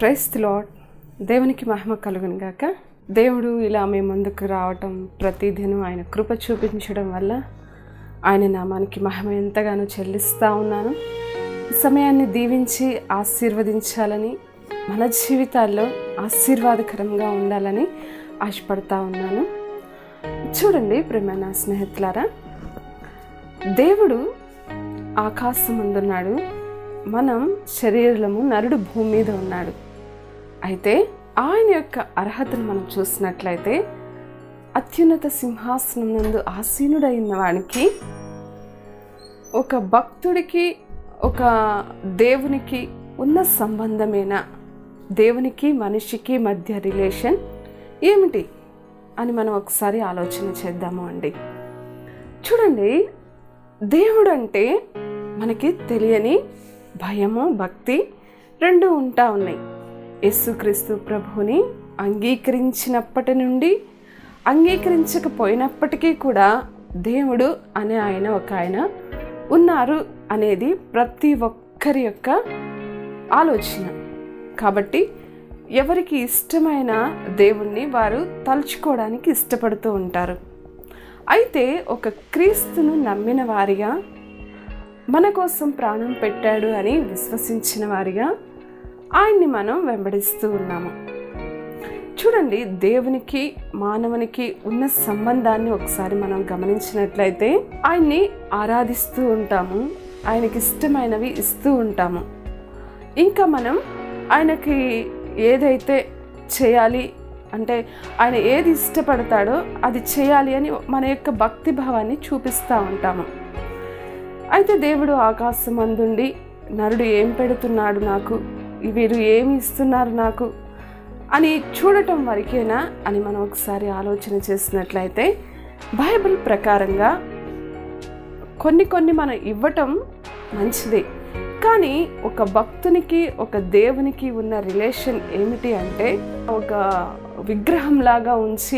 క్రైస్త lord దేవునికి మహిమ కలుగును గాక దేవుడు ఇలా మీ ముందుకు రావటం ప్రతిదినం ఆయన కృప చూపించడం వల్ల ఆయన నామానికి మహిమ ఎంతగానో చెల్లిస్తూ ఉన్నాను ఈ సమయాన్ని దీవించి ఆశీర్వదించాలని మన జీవితాల్లో ఆశీర్వాదకరంగా ఉండాలని ఆశపడతా ఉన్నాను చూడండి ప్రేమైన స్నేహితులారా దేవుడు ఆకాశం ముందున్నాడు మనం శరీరము నరుడు భూమి మీద ఉన్నాడు అయితే ఆయన యొక్క అర్హతను మనం చూసినట్లయితే అత్యున్నత సింహాసనం నందు ఆసీనుడైన వానికి ఒక భక్తుడికి ఒక దేవునికి ఉన్న సంబంధమైన దేవునికి మనిషికి మధ్య రిలేషన్ ఏమిటి అని మనం ఒకసారి ఆలోచన చేద్దాము అండి చూడండి దేవుడు అంటే మనకి తెలియని భయము భక్తి రెండు ఉంటా ఉన్నాయి యేసుక్రీస్తు ప్రభుని అంగీకరించినప్పటి నుండి అంగీకరించకపోయినప్పటికీ కూడా దేవుడు అనే ఆయన ఒక ఆయన ఉన్నారు అనేది ప్రతి ఒక్కరి యొక్క ఆలోచన కాబట్టి ఎవరికి ఇష్టమైన దేవుణ్ణి వారు తలుచుకోవడానికి ఇష్టపడుతూ ఉంటారు అయితే ఒక క్రీస్తును నమ్మిన వారిగా మన కోసం ప్రాణం పెట్టాడు అని విశ్వసించిన వారిగా ఆయన్ని మనం వెంబడిస్తూ ఉన్నాము చూడండి దేవునికి మానవునికి ఉన్న సంబంధాన్ని ఒకసారి మనం గమనించినట్లయితే ఆయన్ని ఆరాధిస్తూ ఉంటాము ఆయనకి ఇష్టమైనవి ఇస్తూ ఉంటాము ఇంకా మనం ఆయనకి ఏదైతే చేయాలి అంటే ఆయన ఏది ఇష్టపడతాడో అది చేయాలి అని మన యొక్క భక్తి భావాన్ని చూపిస్తూ ఉంటాము అయితే దేవుడు ఆకాశం అందుండి నరుడు ఏం పెడుతున్నాడు నాకు వీరు ఏమి ఇస్తున్నారు నాకు అని చూడటం వరకేనా అని మనం ఒకసారి ఆలోచన చేసినట్లయితే బైబిల్ ప్రకారంగా కొన్ని కొన్ని మనం ఇవ్వటం మంచిదే కానీ ఒక భక్తునికి ఒక దేవునికి ఉన్న రిలేషన్ ఏమిటి అంటే ఒక విగ్రహంలాగా ఉంచి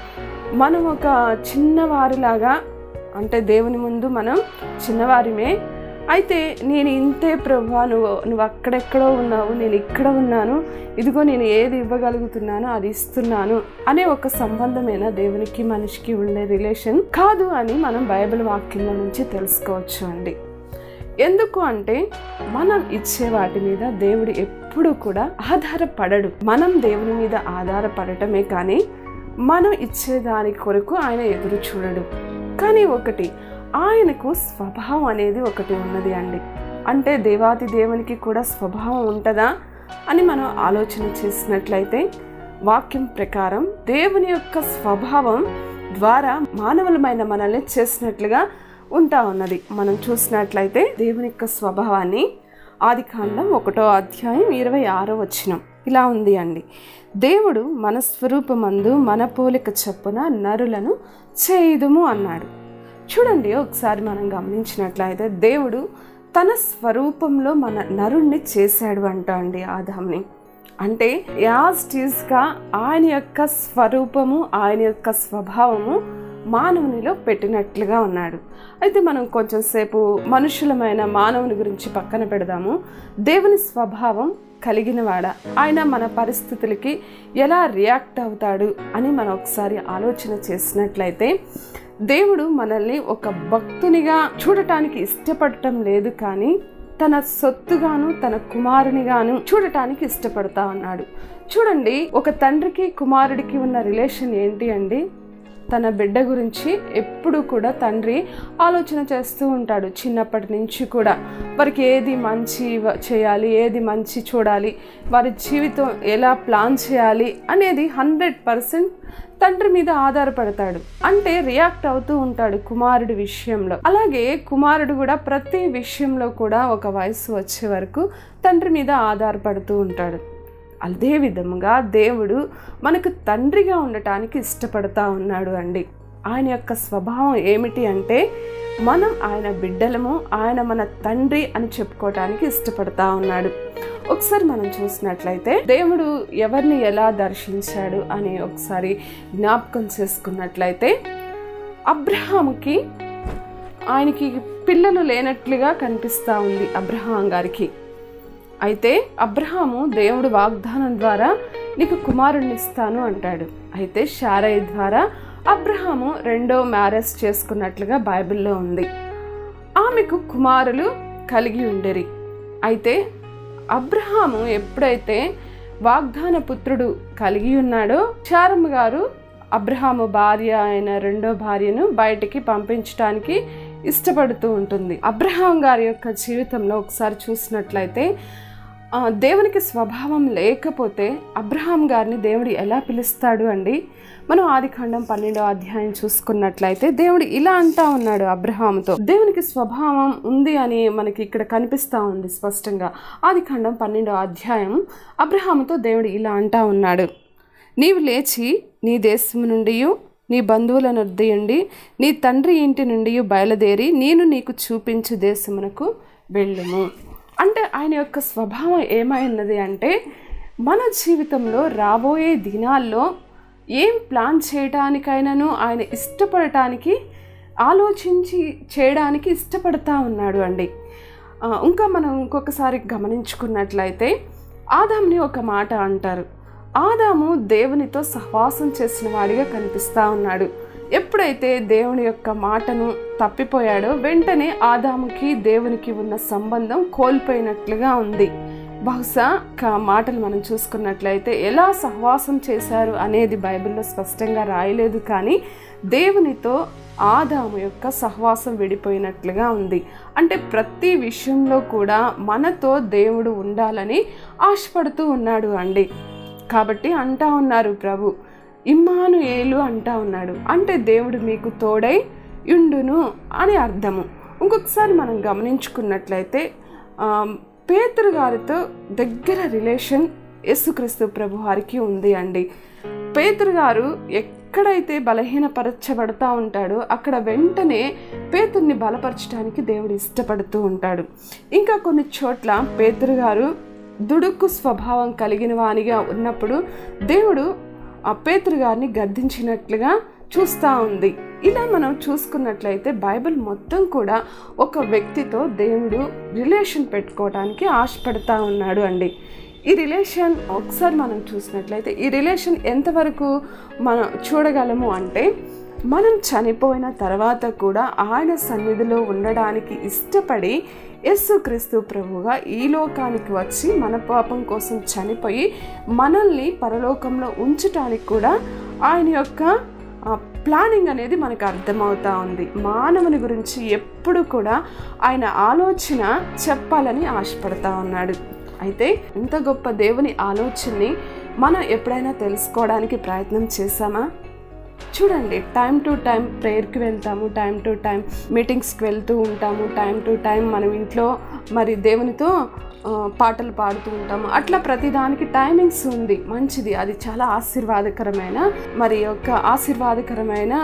మనం ఒక చిన్నవారిలాగా అంటే దేవుని ముందు మనం చిన్నవారిమే అయితే నేను ఇంతే ప్రభా నువ్వు నువ్వు అక్కడెక్కడో ఉన్నావు నేను ఇక్కడ ఉన్నాను ఇదిగో నేను ఏది ఇవ్వగలుగుతున్నానో అది ఇస్తున్నాను అనే ఒక సంబంధమైన దేవునికి మనిషికి ఉండే రిలేషన్ కాదు అని మనం బైబిల్ వాక్యంలో నుంచి తెలుసుకోవచ్చు అండి ఎందుకు అంటే మనం ఇచ్చే వాటి మీద దేవుడు ఎప్పుడు కూడా ఆధారపడడు మనం దేవుని మీద ఆధారపడటమే కానీ మనం ఇచ్చే దాని కొరకు ఆయన ఎదురు చూడడు కానీ ఒకటి ఆయనకు స్వభావం అనేది ఒకటి ఉన్నది అండి అంటే దేవాది దేవునికి కూడా స్వభావం ఉంటుందా అని మనం ఆలోచన చేసినట్లయితే వాక్యం ప్రకారం దేవుని యొక్క స్వభావం ద్వారా మానవులమైన మనల్ని చేసినట్లుగా ఉంటా ఉన్నది మనం చూసినట్లయితే దేవుని యొక్క స్వభావాన్ని ఆది కాండం ఒకటో అధ్యాయం ఇరవై ఆరో వచ్చినం ఇలా ఉంది అండి దేవుడు మన స్వరూపమందు మన పోలిక చొప్పున నరులను చేయుదుము అన్నాడు చూడండి ఒకసారి మనం గమనించినట్లయితే దేవుడు తన స్వరూపంలో మన నరుణ్ణి చేశాడు అంట అండి ఆదాంని అంటే యాజ్ టీజ్గా ఆయన యొక్క స్వరూపము ఆయన యొక్క స్వభావము మానవునిలో పెట్టినట్లుగా ఉన్నాడు అయితే మనం కొంచెం సేపు మనుషులమైన మానవుని గురించి పక్కన పెడదాము దేవుని స్వభావం కలిగినవాడ ఆయన మన పరిస్థితులకి ఎలా రియాక్ట్ అవుతాడు అని మనం ఒకసారి ఆలోచన చేసినట్లయితే దేవుడు మనల్ని ఒక భక్తునిగా చూడటానికి ఇష్టపడటం లేదు కానీ తన సొత్తుగాను తన కుమారునిగాను చూడటానికి ఇష్టపడతా ఉన్నాడు చూడండి ఒక తండ్రికి కుమారుడికి ఉన్న రిలేషన్ ఏంటి అండి తన బిడ్డ గురించి ఎప్పుడు కూడా తండ్రి ఆలోచన చేస్తూ ఉంటాడు చిన్నప్పటి నుంచి కూడా వారికి ఏది మంచి చేయాలి ఏది మంచి చూడాలి వారి జీవితం ఎలా ప్లాన్ చేయాలి అనేది హండ్రెడ్ పర్సెంట్ తండ్రి మీద ఆధారపడతాడు అంటే రియాక్ట్ అవుతూ ఉంటాడు కుమారుడి విషయంలో అలాగే కుమారుడు కూడా ప్రతి విషయంలో కూడా ఒక వయసు వచ్చే వరకు తండ్రి మీద ఆధారపడుతూ ఉంటాడు అదే విధముగా దేవుడు మనకు తండ్రిగా ఉండటానికి ఇష్టపడతా ఉన్నాడు అండి ఆయన యొక్క స్వభావం ఏమిటి అంటే మనం ఆయన బిడ్డలము ఆయన మన తండ్రి అని చెప్పుకోవటానికి ఇష్టపడతా ఉన్నాడు ఒకసారి మనం చూసినట్లయితే దేవుడు ఎవరిని ఎలా దర్శించాడు అని ఒకసారి జ్ఞాపకం చేసుకున్నట్లయితే అబ్రహాముకి ఆయనకి పిల్లలు లేనట్లుగా కనిపిస్తూ ఉంది అబ్రహాం గారికి అయితే అబ్రహాము దేవుడు వాగ్దానం ద్వారా నీకు కుమారుణ్ణి ఇస్తాను అంటాడు అయితే షారై ద్వారా అబ్రహాము రెండో మ్యారేజ్ చేసుకున్నట్లుగా బైబిల్లో ఉంది ఆమెకు కుమారులు కలిగి ఉండేరి అయితే అబ్రహాము ఎప్పుడైతే వాగ్దాన పుత్రుడు కలిగి ఉన్నాడో చారమ్మ గారు అబ్రహాము భార్య అయిన రెండో భార్యను బయటికి పంపించడానికి ఇష్టపడుతూ ఉంటుంది అబ్రహాం గారి యొక్క జీవితంలో ఒకసారి చూసినట్లయితే ఆ, దేవునికి స్వభావం లేకపోతే అబ్రహాం గారిని దేవుడు ఎలా పిలుస్తాడు అండి మనం ఆది ఖండం పన్నెండో అధ్యాయం చూసుకున్నట్లయితే దేవుడు ఇలా అంటా ఉన్నాడు అబ్రహాముతో దేవునికి స్వభావం ఉంది అని మనకి ఇక్కడ కనిపిస్తూ ఉంది స్పష్టంగా ఆది ఖండం పన్నెండో అధ్యాయం అబ్రహాముతో దేవుడు ఇలా అంటా ఉన్నాడు నీవు లేచి నీ దేశము నుండి నీ బంధువుల నుండి నీ తండ్రి ఇంటి నుండి బయలుదేరి నేను నీకు చూపించు దేశమునకు వెళ్ళుము అంటే ఆయన యొక్క స్వభావం ఏమైనది అంటే మన జీవితంలో రాబోయే దినాల్లో ఏం ప్లాన్ చేయడానికైనాను ఆయన ఇష్టపడటానికి ఆలోచించి చేయడానికి ఇష్టపడతా ఉన్నాడు అండి ఆ, ఇంకా మనం ఇంకొకసారి గమనించుకున్నట్లయితే ఆదాంని ఒక మాట అంటారు ఆదాము దేవునితో సహవాసం చేసిన వాడిగా కనిపిస్తా ఉన్నాడు ఎప్పుడైతే దేవుని యొక్క మాటను తప్పిపోయాడో వెంటనే ఆదాముకి దేవునికి ఉన్న సంబంధం కోల్పోయినట్లుగా ఉంది బహుశా క- మాటలు మనం చూసుకున్నట్లయితే ఎలా సహవాసం చేశారు అనేది బైబిల్లో స్పష్టంగా రాయలేదు కానీ దేవునితో ఆదాము యొక్క సహవాసం విడిపోయినట్లుగా ఉంది అంటే ప్రతి విషయంలో కూడా మనతో దేవుడు ఉండాలని ఆశపడుతూ ఉన్నాడు అండి కాబట్టి అంటా ఉన్నారు ప్రభు ఇమ్మాను ఏలు అంటా ఉన్నాడు అంటే దేవుడు మీకు తోడై యుండును అని అర్థము ఇంకొకసారి మనం గమనించుకున్నట్లయితే ఆ, పేతురు గారితో దగ్గర రిలేషన్ యేసుక్రీస్తు ప్రభు వారికి ఉంది అండి పేతురు గారు ఎక్కడైతే బలహీనపరచబడతా ఉంటాడో అక్కడ వెంటనే పేతుర్ని బలపరచడానికి దేవుడు ఇష్టపడుతూ ఉంటాడు ఇంకా కొన్ని చోట్ల పేతురు గారు దుడుకు స్వభావం కలిగిన వానిగా ఉన్నప్పుడు దేవుడు ఆ పేతురు గారిని గద్దించినట్లుగా చూస్తూ ఉంది ఇలా మనం చూసుకున్నట్లయితే బైబిల్ మొత్తం కూడా ఒక వ్యక్తితో దేవుడు రిలేషన్ పెట్టుకోవడానికి ఆశపడతా ఉన్నాడు అండి ఈ రిలేషన్ ఒకసారి మనం చూసినట్లయితే ఈ రిలేషన్ ఎంతవరకు మనం చూడగలము అంటే మనం చనిపోయిన తర్వాత కూడా ఆయన సన్నిధిలో ఉండడానికి ఇష్టపడి యేసుక్రీస్తు ప్రభువుగా ఈ లోకానికి వచ్చి మన పాపం కోసం చనిపోయి మనల్ని పరలోకంలో ఉంచటానికి కూడా ఆయన యొక్క ఆ, ప్లానింగ్ అనేది మనకు అర్థమవుతా ఉంది మానవుని గురించి ఎప్పుడు కూడా ఆయన ఆలోచన చెప్పాలని ఆశపడతా ఉన్నాడు అయితే ఇంత గొప్ప దేవుని ఆలోచనని మనం ఎప్పుడైనా తెలుసుకోవడానికి ప్రయత్నం చేశామా చూడండి టైం టు టైం ప్రేయర్కి వెళ్తాము టైం టు టైం మీటింగ్స్కి వెళ్తూ ఉంటాము టైం టు టైం మనం ఇంట్లో మరి దేవునితో ఆ, పాటలు పాడుతూ ఉంటాము అట్లా ప్రతిదానికి టైమింగ్స్ ఉంది మంచిది అది చాలా ఆశీర్వాదకరమైన మరి యొక్క ఆశీర్వాదకరమైన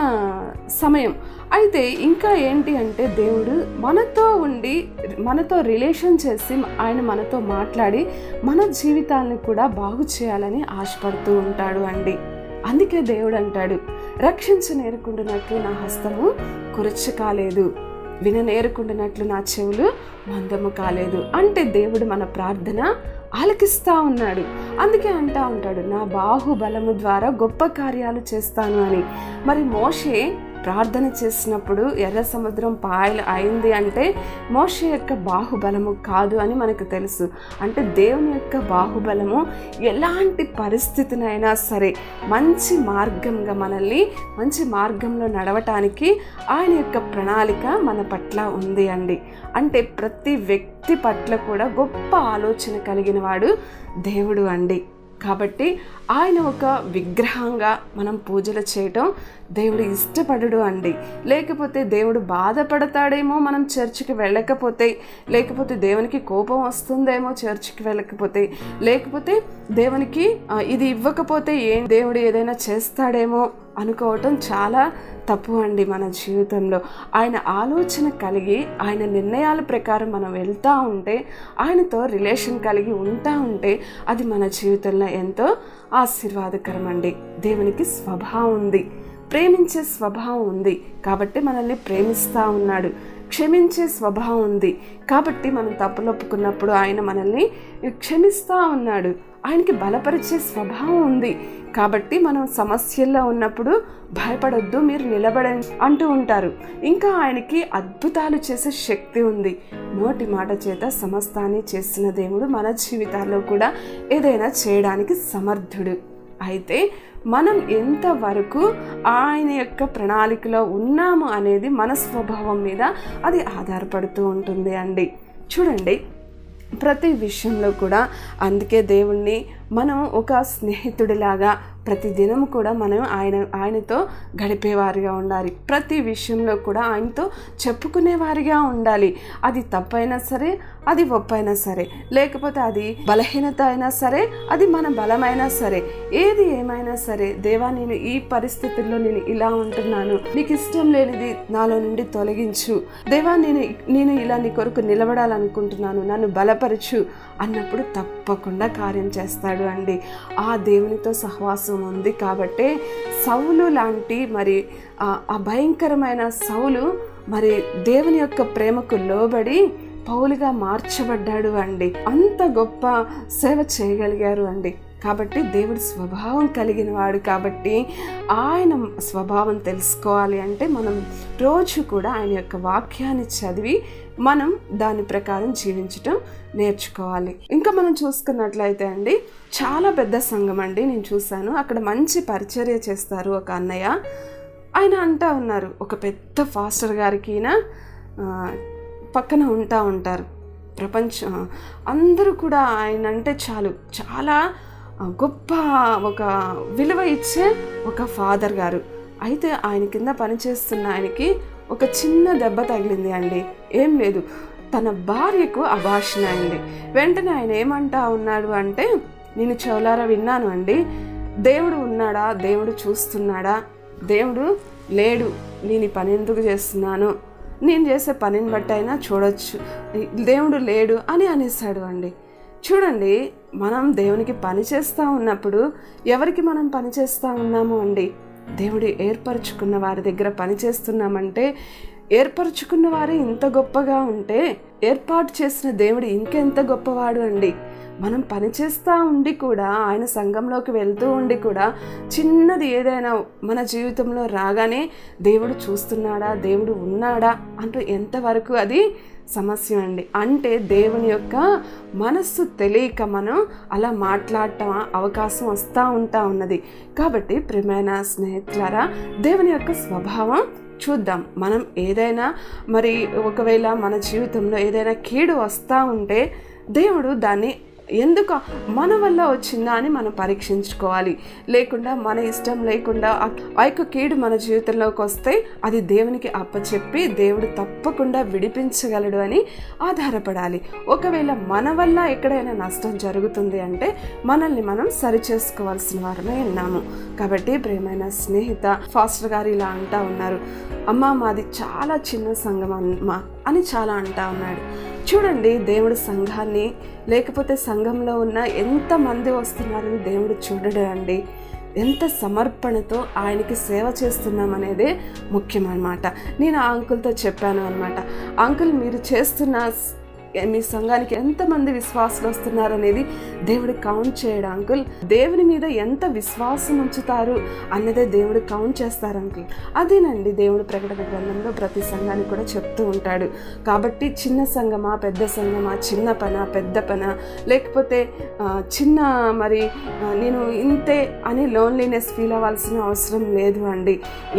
సమయం అయితే ఇంకా ఏంటి అంటే దేవుడు మనతో ఉండి మనతో రిలేషన్ చేసి ఆయన మనతో మాట్లాడి మన జీవితాలను కూడా బాగు చేయాలని ఆశపడుతూ ఉంటాడు అండి అందుకే దేవుడు అంటాడు రక్షించ నేర్కుంటున్నట్లు నా హస్తము కురచ కాలేదు విన నేర్కుంటున్నట్లు నా చెవులు మందము కాలేదు అంటే దేవుడు మన ప్రార్థన ఆలకిస్తా ఉన్నాడు అందుకే అంటా ఉంటాడు నా బాహుబలము ద్వారా గొప్ప కార్యాలు చేస్తాను అని మరి మోషే ప్రార్థన చేసినప్పుడు ఎర్ర సముద్రం పాయలు అయింది అంటే మోషే యొక్క బాహుబలము కాదు అని మనకు తెలుసు అంటే దేవుని యొక్క బాహుబలము ఎలాంటి పరిస్థితినైనా సరే మంచి మార్గంగా మనల్ని మంచి మార్గంలో నడవటానికి ఆయన యొక్క ప్రణాళిక మన పట్ల ఉంది అండి అంటే ప్రతి వ్యక్తి పట్ల కూడా గొప్ప ఆలోచన కలిగిన వాడు దేవుడు అండి కాబట్టి ఆయన ఒక విగ్రహంగా మనం పూజలు చేయటం దేవుడు ఇష్టపడడు అండి లేకపోతే దేవుడు బాధపడతాడేమో మనం చర్చికి వెళ్ళకపోతే లేకపోతే దేవునికి కోపం వస్తుందేమో చర్చికి వెళ్ళకపోతే లేకపోతే దేవునికి ఆ, ఇది ఇవ్వకపోతే ఏం దేవుడు ఏదైనా చేస్తాడేమో అనుకోవటం చాలా తప్పు అండి మన జీవితంలో ఆయన ఆలోచన కలిగి ఆయన నిర్ణయాల ప్రకారం మనం వెళ్తూ ఉంటే ఆయనతో రిలేషన్ కలిగి ఉంటా ఉంటే అది మన జీవితంలో ఎంతో ఆశీర్వాదకరం అండి దేవునికి స్వభావం ఉంది ప్రేమించే స్వభావం ఉంది కాబట్టి మనల్ని ప్రేమిస్తూ ఉన్నాడు క్షమించే స్వభావం ఉంది కాబట్టి మనం తప్పులు ఒప్పుకున్నప్పుడు ఆయన మనల్ని క్షమిస్తూ ఉన్నాడు ఆయనకి బలపరిచే స్వభావం ఉంది కాబట్టి మనం సమస్యల్లో ఉన్నప్పుడు భయపడొద్దు మీరు నిలబడండి అంటూ ఉంటారు ఇంకా ఆయనకి అద్భుతాలు చేసే శక్తి ఉంది నోటి మాట చేత సమస్తాన్ని చేసిన దేవుడు మన జీవితాల్లో కూడా ఏదైనా చేయడానికి సమర్థుడు అయితే మనం ఎంతవరకు ఆయన యొక్క ప్రణాళికలో ఉన్నాము అనేది మన స్వభావం మీద అది ఆధారపడుతూ ఉంటుంది అండి చూడండి ప్రతి విషయంలో కూడా అందుకే దేవుణ్ణి మనం ఒక స్నేహితుడిలాగా ప్రతి దినం కూడా మనం ఆయన ఆయనతో గడిపేవారిగా ఉండాలి ప్రతి విషయంలో కూడా ఆయనతో చెప్పుకునేవారిగా ఉండాలి అది తప్పైనా సరే అది ఒప్పైనా సరే లేకపోతే అది బలహీనత అయినా సరే అది మన బలమైనా సరే ఏది ఏమైనా సరే దేవా నేను ఈ పరిస్థితుల్లో నేను ఇలా ఉంటున్నాను నీకు ఇష్టం లేనిది నాలో నుండి తొలగించు దేవా నేను నేను ఇలా నీ కొరకు నిలబడాలనుకుంటున్నాను నన్ను బలపరచు అన్నప్పుడు తప్పకుండా కార్యం చేస్తాడు అండి ఆ దేవునితో సహవాసం ఉంది కాబట్టే సౌలు లాంటి మరి ఆ భయంకరమైన సౌలు మరి దేవుని యొక్క ప్రేమకు లోబడి పౌలుగా మార్చబడ్డాడు అండి అంత గొప్ప సేవ చేయగలిగారు అండి కాబట్టి దేవుడి స్వభావం కలిగిన వాడు కాబట్టి ఆయన స్వభావం తెలుసుకోవాలి అంటే మనం రోజు కూడా ఆయన యొక్క వాక్యాన్ని చదివి మనం దాని ప్రకారం జీవించటం నేర్చుకోవాలి ఇంకా మనం చూసుకున్నట్లయితే అండి చాలా పెద్ద సంఘం అండి నేను చూశాను అక్కడ మంచి పరిచర్య చేస్తారు ఒక అన్నయ్య ఆయన అంటా ఉన్నారు ఒక పెద్ద ఫాస్టర్ గారికి పక్కన ఉంటా ఉంటారు ప్రపంచం అందరూ కూడా ఆయన అంటే చాలు చాలా గొప్ప ఒక విలువ ఇచ్చే ఒక ఫాదర్ గారు అయితే ఆయన కింద పనిచేస్తున్న ఆయనకి ఒక చిన్న దెబ్బ తగిలింది అండి ఏం లేదు తన భార్యకు అభాషణ అయింది వెంటనే ఆయన ఏమంటా ఉన్నాడు అంటే నేను చౌలారా విన్నాను అండి దేవుడు ఉన్నాడా దేవుడు చూస్తున్నాడా దేవుడు లేడు నేను ఈ పని ఎందుకు చేస్తున్నాను నేను చేసే పనిని బట్టి అయినా చూడొచ్చు దేవుడు లేడు అని అనేసాడు అండి చూడండి మనం దేవునికి పని చేస్తూ ఉన్నప్పుడు ఎవరికి మనం పని చేస్తూ ఉన్నాము అండి దేవుడు ఏర్పరచుకున్న వారి దగ్గర పని చేస్తున్నామంటే ఏర్పరచుకున్న వారే ఇంత గొప్పగా ఉంటే ఏర్పాటు చేసిన దేవుడు ఇంకెంత గొప్పవాడు అండి మనం పనిచేస్తూ ఉండి కూడా ఆయన సంఘంలోకి వెళ్తూ ఉండి కూడా చిన్నది ఏదైనా మన జీవితంలో రాగానే దేవుడు చూస్తున్నాడా దేవుడు ఉన్నాడా అంటూ ఎంతవరకు అది సమస్య అండి అంటే దేవుని యొక్క మనస్సు తెలియక మనం అలా మాట్లాడటం అవకాశం వస్తూ ఉంటా ఉన్నది కాబట్టి ప్రియమైన స్నేహితులారా దేవుని యొక్క స్వభావం చూద్దాం మనం ఏదైనా మరి ఒకవేళ మన జీవితంలో ఏదైనా కీడు వస్తూ ఉంటే దేవుడు దాన్ని ఎందుకు మన వల్ల వచ్చిందా అని మనం పరీక్షించుకోవాలి లేకుండా మన ఇష్టం లేకుండా ఆ యొక్క కీడు మన జీవితంలోకి వస్తే అది దేవునికి అప్పచెప్పి దేవుడు తప్పకుండా విడిపించగలడు అని ఆధారపడాలి ఒకవేళ మన వల్ల ఎక్కడైనా నష్టం జరుగుతుంది అంటే మనల్ని మనం సరిచేసుకోవాల్సిన వారమే ఉన్నాము కాబట్టి ప్రేమైన స్నేహిత ఫాస్టర్ గారు ఇలా అంటా ఉన్నారు అమ్మ మాది చాలా చిన్న సంఘం అమ్మా అని చాలా అంటా ఉన్నాడు చూడండి దేవుడు సంఘాన్ని లేకపోతే సంఘంలో ఉన్న ఎంతమంది వస్తున్నారని దేవుడు చూడడు అండి ఎంత సమర్పణతో ఆయనకి సేవ చేస్తున్నాం అనేదే ముఖ్యమన్నమాట నేను ఆ అంకుల్తో చెప్పాను అనమాట అంకుల్ మీరు చేస్తున్న మీ సంఘానికి ఎంతమంది విశ్వాసులు వస్తున్నారు అనేది దేవుడు కౌంట్ చేయడు అంకుల్ దేవుని మీద ఎంత విశ్వాసం ఉంచుతారు అన్నదే దేవుడు కౌంట్ చేస్తారు అంకుల్ అదేనండి దేవుడు ప్రకటన గ్రంథంలో ప్రతి సంఘానికి కూడా చెప్తూ ఉంటాడు కాబట్టి చిన్న సంఘమా పెద్ద సంఘమా చిన్న పన పెద్ద పన లేకపోతే చిన్న మరి నేను ఇంతే అని లోన్లీనెస్ ఫీల్ అవ్వాల్సిన అవసరం లేదు అండి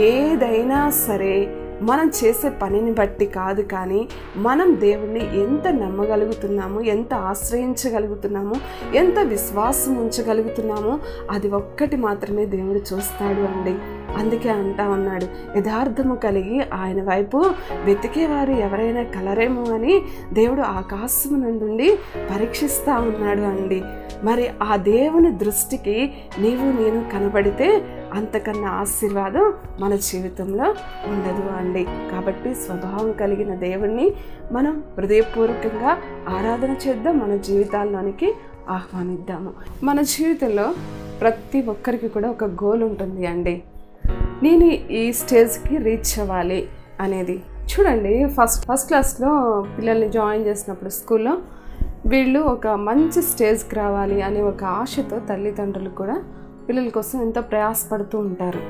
ఏదైనా సరే మనం చేసే పనిని బట్టి కాదు కానీ మనం దేవుణ్ణి ఎంత నమ్మగలుగుతున్నాము ఎంత ఆశ్రయించగలుగుతున్నాము ఎంత విశ్వాసం ఉంచగలుగుతున్నామో అది ఒక్కటి మాత్రమే దేవుడు చూస్తాడు అండి అందుకే అంటా ఉన్నాడు యథార్థము కలిగి ఆయన వైపు వెతికేవారు ఎవరైనా కలరేమో అని దేవుడు ఆకాశము నుండి పరీక్షిస్తూ ఉన్నాడు అండి మరి ఆ దేవుని దృష్టికి నీవు నేను కనబడితే అంతకన్నా ఆశీర్వాదం మన జీవితంలో ఉండదు అండి కాబట్టి స్వభావం కలిగిన దేవుణ్ణి మనం హృదయపూర్వకంగా ఆరాధన చేద్దాం మన జీవితాల్లోనికి ఆహ్వానిద్దాము మన జీవితంలో ప్రతి ఒక్కరికి కూడా ఒక గోల్ ఉంటుంది అండి నేను ఈ స్టేజ్కి రీచ్ అవ్వాలి అనేది చూడండి ఫస్ట్ ఫస్ట్ క్లాస్లో పిల్లల్ని జాయిన్ చేసినప్పుడు స్కూల్లో వీళ్ళు ఒక మంచి స్టేజ్కి రావాలి అనే ఒక ఆశతో తల్లిదండ్రులు కూడా పిల్లల కోసం ఎంతో ప్రయాసపడుతూ ఉంటారు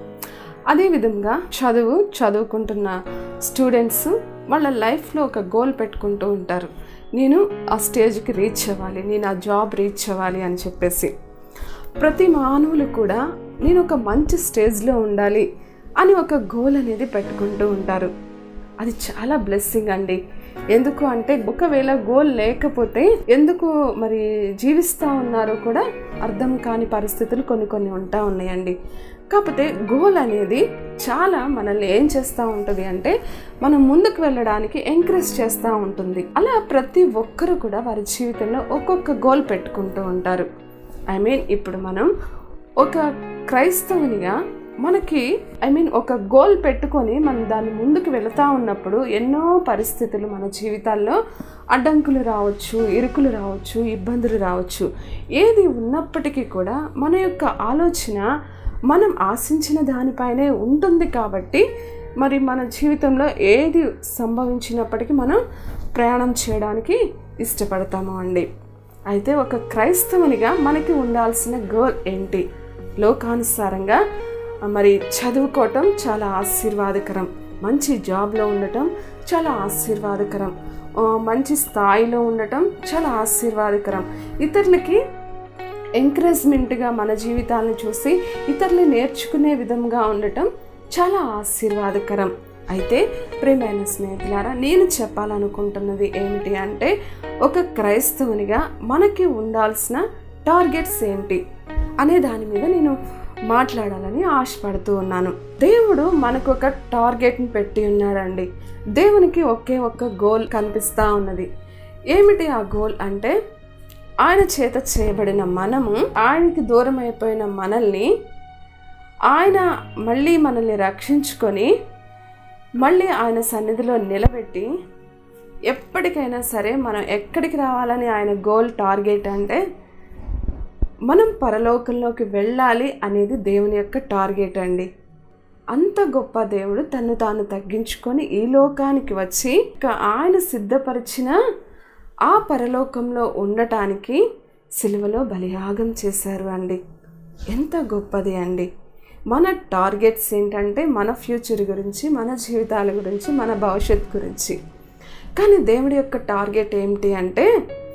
అదేవిధంగా చదువు చదువుకుంటున్న స్టూడెంట్స్ వాళ్ళ లైఫ్లో ఒక గోల్ పెట్టుకుంటూ ఉంటారు నేను ఆ స్టేజ్కి రీచ్ అవ్వాలి నేను ఆ జాబ్ రీచ్ అవ్వాలి అని చెప్పేసి ప్రతి మానవులు కూడా నేను ఒక మంచి స్టేజ్లో ఉండాలి అని ఒక గోల్ అనేది పెట్టుకుంటూ ఉంటారు అది చాలా బ్లెస్సింగ్ అండి ఎందుకు అంటే ఒకవేళ గోల్ లేకపోతే ఎందుకు మరి జీవిస్తూ ఉన్నారో కూడా అర్థం కాని పరిస్థితులు కొన్ని కొన్ని ఉంటా ఉన్నాయండి కాకపోతే గోల్ అనేది చాలా మనల్ని ఏం చేస్తూ ఉంటుంది అంటే మనం ముందుకు వెళ్ళడానికి ఎంకరేజ్ చేస్తూ ఉంటుంది అలా ప్రతి ఒక్కరు కూడా వారి జీవితంలో ఒక్కొక్క గోల్ పెట్టుకుంటూ ఉంటారు ఐ మీన్ ఇప్పుడు మనం ఒక క్రైస్తవునిగా మనకి ఐ మీన్ ఒక గోల్ పెట్టుకొని మనం దాన్ని ముందుకు వెళుతూ ఉన్నప్పుడు ఎన్నో పరిస్థితులు మన జీవితాల్లో అడ్డంకులు రావచ్చు ఇరుకులు రావచ్చు ఇబ్బందులు రావచ్చు ఏది ఉన్నప్పటికీ కూడా మన యొక్క ఆలోచన మనం ఆశించిన దానిపైనే ఉంటుంది కాబట్టి మరి మన జీవితంలో ఏది సంభవించినప్పటికీ మనం ప్రయాణం చేయడానికి ఇష్టపడతాము అండి అయితే ఒక క్రైస్తవునిగా మనకి ఉండాల్సిన గోల్ ఏంటి లోకానుసారంగా మరి చదువుకోవటం చాలా ఆశీర్వాదకరం మంచి జాబ్లో ఉండటం చాలా ఆశీర్వాదకరం ఆ, మంచి స్థాయిలో ఉండటం చాలా ఆశీర్వాదకరం ఇతరులకి ఎంకరేజ్మెంట్గా మన జీవితాలను చూసి ఇతరులు నేర్చుకునే విధంగా ఉండటం చాలా ఆశీర్వాదకరం అయితే ప్రియమైన స్నేహితులారా నేను చెప్పాలనుకుంటున్నది ఏమిటి అంటే ఒక క్రైస్తవునిగా మనకి ఉండాల్సిన టార్గెట్స్ ఏంటి అనే దాని మీద నేను మాట్లాడాలని ఆశపడుతూ ఉన్నాను దేవుడు మనకు ఒక టార్గెట్ని పెట్టి ఉన్నాడండి దేవునికి ఒకే ఒక్క గోల్ కనిపిస్తూ ఉన్నది ఏమిటి ఆ గోల్ అంటే ఆయన చేత చేయబడిన మనము ఆయనకి దూరం అయిపోయిన మనల్ని ఆయన మళ్ళీ మనల్ని రక్షించుకొని మళ్ళీ ఆయన సన్నిధిలో నిలబెట్టి ఎప్పటికైనా సరే మనం ఎక్కడికి రావాలని ఆయన గోల్ టార్గెట్ అంటే మనం పరలోకంలోకి వెళ్ళాలి అనేది దేవుని యొక్క టార్గెట్ అండి అంత గొప్ప దేవుడు తను తాను తగ్గించుకొని ఈ లోకానికి వచ్చి ఇక ఆయన సిద్ధపరిచిన ఆ పరలోకంలో ఉండటానికి సిలువలో బలియాగం చేశారు అండి ఎంత గొప్పది అండి మన టార్గెట్స్ ఏంటంటే మన ఫ్యూచర్ గురించి మన జీవితాల గురించి మన భవిష్యత్ గురించి కానీ దేవుడి యొక్క టార్గెట్ ఏమిటి అంటే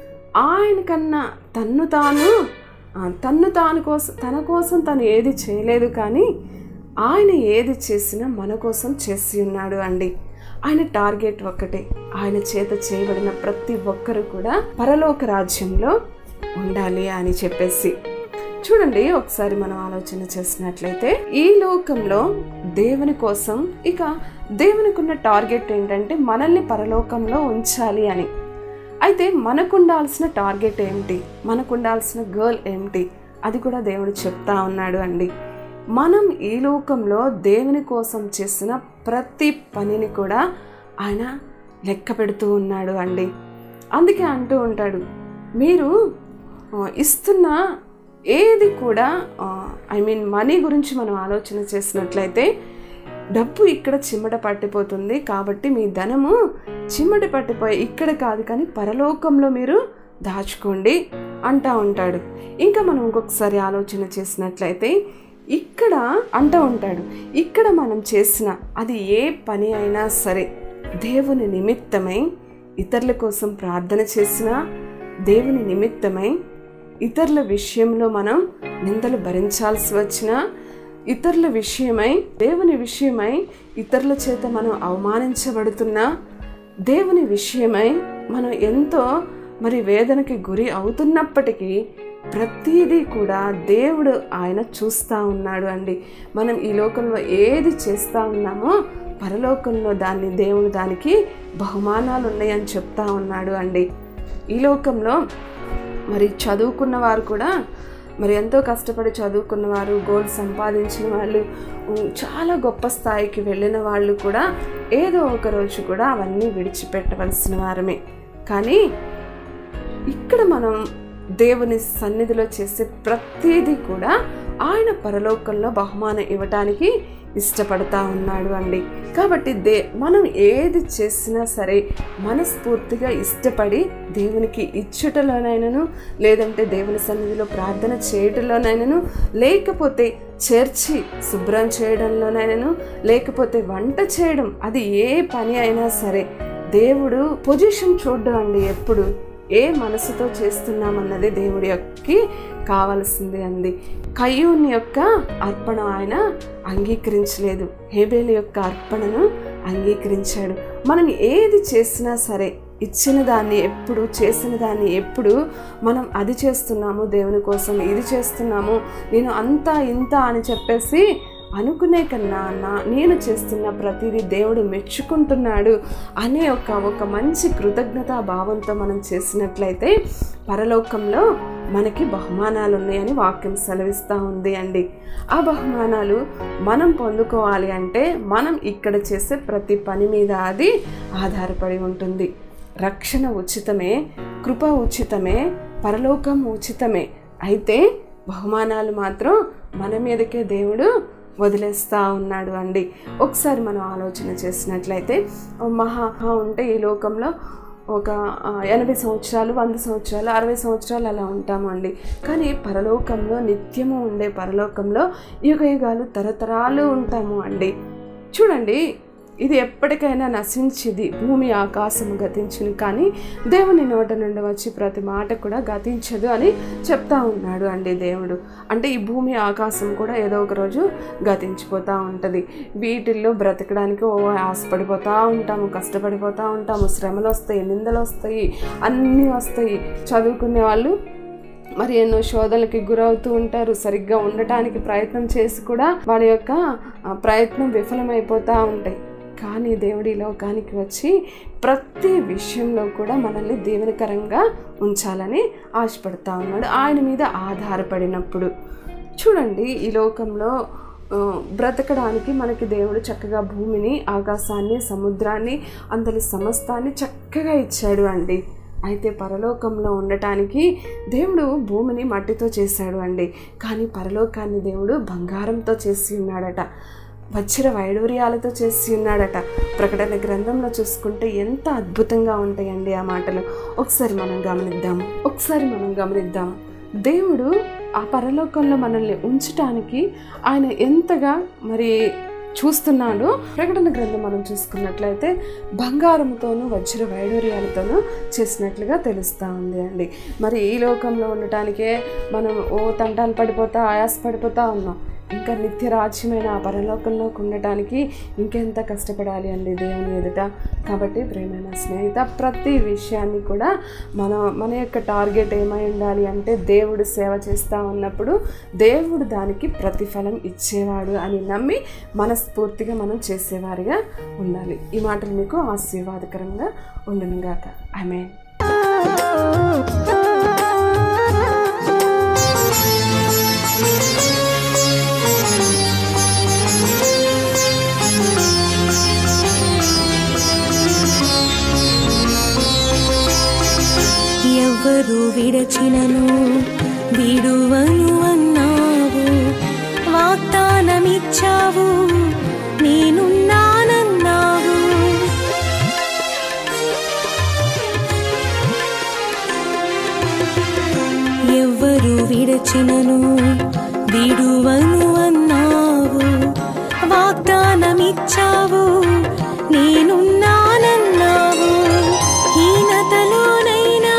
ఆయన కన్నా తన్ను తాను ఆ, తన్ను తాను కోసం తన కోసం తను ఏది చేయలేదు కానీ ఆయన ఏది చేసినా మన కోసం చేసి ఉన్నాడు అండి ఆయన టార్గెట్ ఒక్కటే ఆయన చేత చేయబడిన ప్రతి ఒక్కరు కూడా పరలోక రాజ్యంలో ఉండాలి అని చెప్పేసి చూడండి ఒకసారి మనం ఆలోచన చేసినట్లయితే ఈ లోకంలో దేవుని కోసం ఇక దేవునికి ఉన్న టార్గెట్ ఏంటంటే మనల్ని పరలోకంలో ఉంచాలి అని అయితే మనకు ఉండాల్సిన టార్గెట్ ఏమిటి మనకు ఉండాల్సిన గర్ల్ ఏమిటి అది కూడా దేవుడు చెప్తా ఉన్నాడు అండి మనం ఈ లోకంలో దేవుని కోసం చేసిన ప్రతి పనిని కూడా ఆయన లెక్క పెడుతూ ఉన్నాడు అండి అందుకే అంటూ ఉంటాడు మీరు ఆ, ఇస్తున్న ఏది కూడా ఐ మీన్ మనీ గురించి మనం ఆలోచన చేసినట్లయితే డబ్బు ఇక్కడ చిమ్మట పట్టిపోతుంది కాబట్టి మీ ధనము చిమ్మట పట్టిపోయి ఇక్కడ కాదు కానీ పరలోకంలో మీరు దాచుకోండి అంటా ఉంటాడు ఇంకా మనం ఇంకొకసారి ఆలోచన చేసినట్లయితే ఇక్కడ అంటూ ఉంటాడు ఇక్కడ మనం చేసిన అది ఏ పని అయినా సరే దేవుని నిమిత్తమై ఇతరుల కోసం ప్రార్థన చేసినా దేవుని నిమిత్తమై ఇతరుల విషయంలో మనం నిందలు భరించాల్సి వచ్చినా ఇతరుల విషయమై దేవుని విషయమై ఇతరుల చేత మనం అవమానించబడుతున్నా దేవుని విషయమై మనం ఎంతో మరి వేదనకి గురి అవుతున్నప్పటికీ ప్రతిదీ కూడా దేవుడు ఆయన చూస్తూ ఉన్నాడు అండి మనం ఈ లోకంలో ఏది చేస్తూ ఉన్నామో పరలోకంలో దాన్ని దేవుడు దానికి బహుమానాలు ఉన్నాయని చెప్తా ఉన్నాడు అండి ఈ లోకంలో మరి చదువుకున్న వారు కూడా మరి ఎంతో కష్టపడి చదువుకున్న వారు గోల్డ్ సంపాదించిన వాళ్ళు ఉమ్, చాలా గొప్ప స్థాయికి వెళ్ళిన వాళ్ళు కూడా ఏదో ఒక రోజు కూడా అవన్నీ విడిచిపెట్టవలసిన వారమే కానీ ఇక్కడ మనం దేవుని సన్నిధిలో చేసే ప్రతిదీ కూడా ఆయన పరలోకంలో బహుమానం ఇవ్వటానికి ఇష్టపడతా ఉన్నాడు అండి కాబట్టి దే మనం ఏది చేసినా సరే మనస్ఫూర్తిగా ఇష్టపడి దేవునికి ఇచ్చుటలోనైనాను లేదంటే దేవుని సన్నిధిలో ప్రార్థన చేయటంలోనైనాను లేకపోతే చేర్చి శుభ్రం చేయడంలోనైనాను లేకపోతే వంట చేయడం అది ఏ పని అయినా సరే దేవుడు పొజిషన్ చూడడం అండి ఎప్పుడు ఏ మనసుతో చేస్తున్నామన్నది దేవుడి యొక్కకి కావలసింది అంది కయ్యూని యొక్క అర్పణ ఆయన అంగీకరించలేదు హేబేలు యొక్క అర్పణను అంగీకరించాడు మనం ఏది చేసినా సరే ఇచ్చిన దాన్ని ఎప్పుడు చేసిన దాన్ని ఎప్పుడు మనం అది చేస్తున్నాము దేవుని కోసం ఇది చేస్తున్నాము నేను అంతా ఇంత అని చెప్పేసి అనుకునే కన్నా నా నేను చేస్తున్న ప్రతిదీ దేవుడు మెచ్చుకుంటున్నాడు అనే ఒక ఒక మంచి కృతజ్ఞతా భావంతో మనం చేసినట్లయితే పరలోకంలో మనకి బహుమానాలు ఉన్నాయని వాక్యం సెలవిస్తూ ఉంది అండి ఆ బహుమానాలు మనం పొందుకోవాలి అంటే మనం ఇక్కడ చేసే ప్రతి పని మీద అది ఆధారపడి ఉంటుంది రక్షణ ఉచితమే కృప ఉచితమే పరలోకం ఉచితమే అయితే బహుమానాలు మాత్రం మన మీదకే దేవుడు వదిలేస్తూ ఉన్నాడు అండి ఒకసారి మనం ఆలోచన చేసినట్లయితే మహా ఉంటే ఈ లోకంలో ఒక ఆ, ఎనభై సంవత్సరాలు వంద సంవత్సరాలు అరవై సంవత్సరాలు అలా ఉంటాము అండి కానీ పరలోకంలో నిత్యము ఉండే పరలోకంలో యుగ యుగాలు తరతరాలు ఉంటాము అండి చూడండి ఇది ఎప్పటికైనా నశించిది భూమి ఆకాశము గతించును కానీ దేవుని నోట నుండి వచ్చి ప్రతి మాట కూడా గతించదు అని చెప్తా ఉన్నాడు అండి దేవుడు అంటే ఈ భూమి ఆకాశం కూడా ఏదో ఒక రోజు గతించిపోతూ ఉంటుంది వీటిల్లో బ్రతకడానికి ఓ ఆశపడిపోతూ ఉంటాము కష్టపడిపోతూ ఉంటాము శ్రమలు వస్తాయి నిందలు వస్తాయి అన్నీ వస్తాయి చదువుకునే వాళ్ళు మరి ఎన్నో శోధనలకి గురవుతూ ఉంటారు సరిగ్గా ఉండటానికి ప్రయత్నం చేసి కూడా వాళ్ళ యొక్క ఆ, ప్రయత్నం విఫలమైపోతూ ఉంటాయి కానీ దేవుడి లోకానికి వచ్చి ప్రతి విషయంలో కూడా మనల్ని దీవెనకరంగా ఉంచాలని ఆశపడతా ఉన్నాడు ఆయన మీద ఆధారపడినప్పుడు చూడండి ఈ లోకంలో ఆ, బ్రతకడానికి మనకి దేవుడు చక్కగా భూమిని ఆకాశాన్ని సముద్రాన్ని అందరి సమస్తాన్ని చక్కగా ఇచ్చాడు అండి అయితే పరలోకంలో ఉండటానికి దేవుడు భూమిని మట్టితో చేశాడు అండి కానీ పరలోకాన్ని దేవుడు బంగారంతో చేసి ఉన్నాడట వజ్ర వైడూర్యాలతో చేసి ఉన్నాడట ప్రకటన గ్రంథంలో చూసుకుంటే ఎంత అద్భుతంగా ఉంటాయండి ఆ మాటలు ఒకసారి మనం గమనిద్దాం ఒకసారి మనం గమనిద్దాం దేవుడు ఆ పరలోకంలో మనల్ని ఉంచటానికి ఆయన ఎంతగా మరి చూస్తున్నాడు ప్రకటన గ్రంథం మనం చూసుకున్నట్లయితే బంగారంతోనూ వజ్ర వైడూర్యాలతోనూ చేసినట్లుగా తెలుస్తూ ఉంది అండి మరి ఈ లోకంలో ఉండటానికే మనం ఓ తంటాలు పడిపోతా ఆయాస పడిపోతా ఉన్నాం ఇంకా నిత్య రాజ్యమైన ఆ పరలోకంలోకి ఉండటానికి ఇంకెంత కష్టపడాలి అండి దేవుని ఎదుట కాబట్టి ప్రేమైన స్నేహిత ప్రతి విషయాన్ని కూడా మన మన యొక్క టార్గెట్ ఏమై ఉండాలి అంటే దేవుడు సేవ చేస్తూ ఉన్నప్పుడు దేవుడు దానికి ప్రతిఫలం ఇచ్చేవాడు అని నమ్మి మనస్ఫూర్తిగా మనం చేసేవారిగా ఉండాలి ఈ మాటలు మీకు ఆశీర్వాదకరంగా ఉండునుగాక ఐ మీన్ ఎవ్వరు విడచినను విడువను అన్నావు వాగ్దానమిచ్చావు నేనున్నానన్నావు ఎవ్వరు విడచినను విడువను అన్నావు వాగ్దానమిచ్చావు నేనున్నానన్నావు హీనతలోనైనా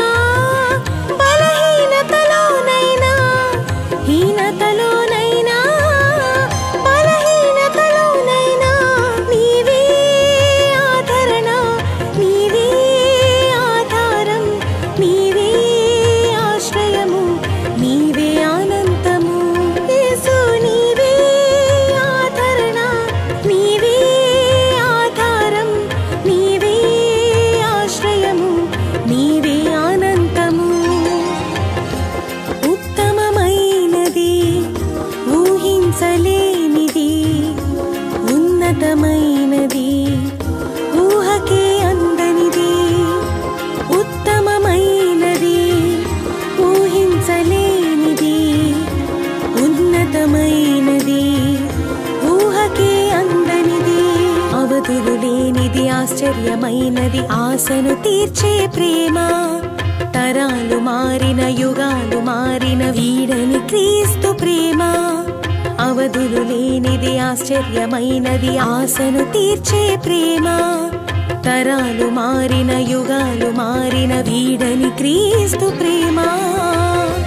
బలహీనతలోనైనా హీనతలోనైనా బలహీనతలోనైనా నీవే ఆదరణ నీవే ఆధారం నీవే ఆశ్రయము నీవే ఆనందం లేనిది ఆశ్చర్యమైనది ఆశను తీర్చే ప్రేమ తరాలు మారిన యుగాలు మారిన వీడని క్రీస్తు ప్రేమ అవధులు లేనిది ఆశ్చర్యమైనది ఆశను తీర్చే ప్రేమ తరాలు మారిన యుగాలు మారిన వీడని క్రీస్తు ప్రేమ